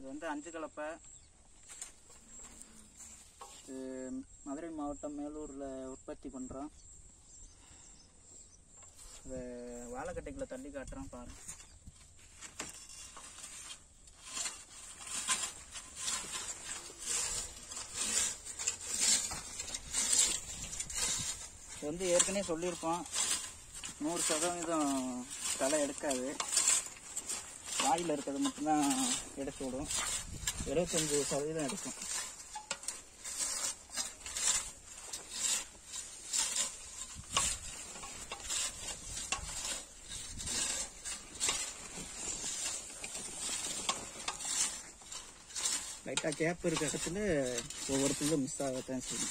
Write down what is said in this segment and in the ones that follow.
வந்து அஞ்சு கலப்பை இது மதுரை மாவட்டம் மேலூரில் உற்பத்தி பண்ணுறோம் இதை வாழைக்கட்டைக்குள்ள தள்ளி காட்டுறோம் பாருங்க இது வந்து ஏற்கனவே சொல்லியிருப்போம் நூறு சதவீதம் களை எடுக்காது வாயில் இருக்கிறது மட்டும்தான் எடுத்து விடும் எழுபத்தஞ்சு சதவீதம் எடுக்கும் லைட்டாக கேப் இருக்க இடத்துல ஒவ்வொரு புல்லும் மிஸ் ஆகத்தான் செய்யும்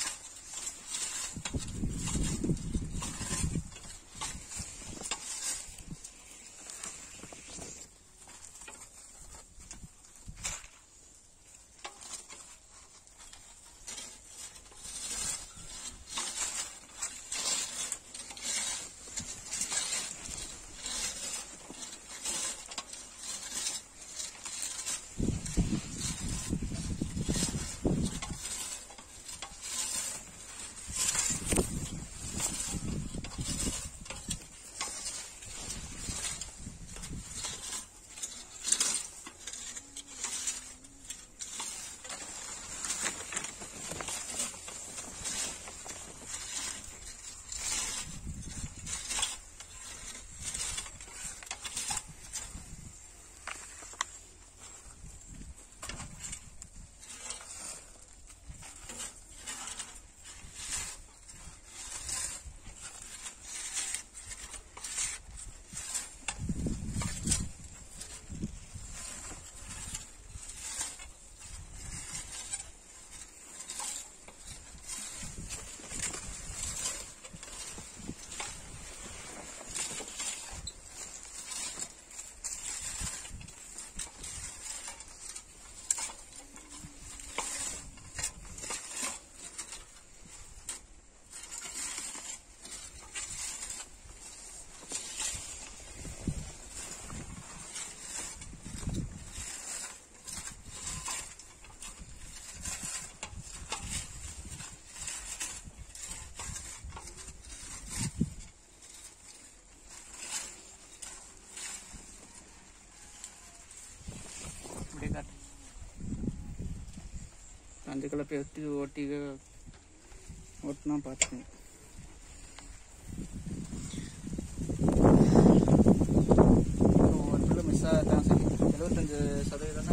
இப்படியே காட்டு அஞ்சு கலப்பை ஒட்டி ஓட்டி ஓட்டினா பார்த்துக்கோங்க ஒவ்வொரு மிஸ் ஆகத்தான் சரி எழுபத்தஞ்சு சதவீதம்